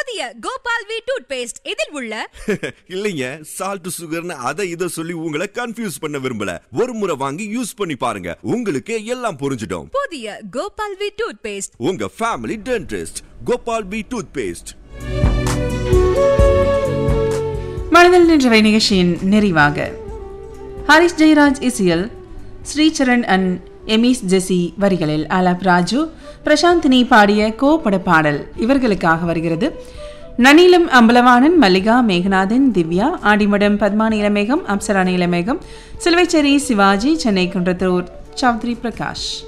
புதிய Gopal V tooth paste இதில் உள்ள இல்லைங்க சால்ட் சுகர்னு அதை இதை சொல்லி உங்களை கன்ஃபியூஸ் பண்ண விரும்பல ஒரு முறை வாங்கி யூஸ் பண்ணி பாருங்க உங்களுக்கு எல்லாம் புரிஞ்சிடும் புதிய கோபால் வி டூத் பேஸ்ட் உங்க family dentist Gopal B toothpaste மனதில் நின்றவை நிகழ்ச்சியின் நிறைவாக ஹரிஷ் ஜெயராஜ் இசையில் ஸ்ரீசரண் அண்ட் எமிஸ் ஜெசி வரிகளில் ஆலாப் ராஜு பிரசாந்தினி பாடிய கோபட பாடல் இவர்களுக்காக வருகிறது நனிலம் அம்பலவாணன் மல்லிகா மேகநாதன் திவ்யா ஆடிமடம் பத்மா நீலமேகம் அப்சரா நீலமேகம் சிலுவைச்சேரி சிவாஜி சென்னை குன்றத்தூர் சௌத்ரி பிரகாஷ்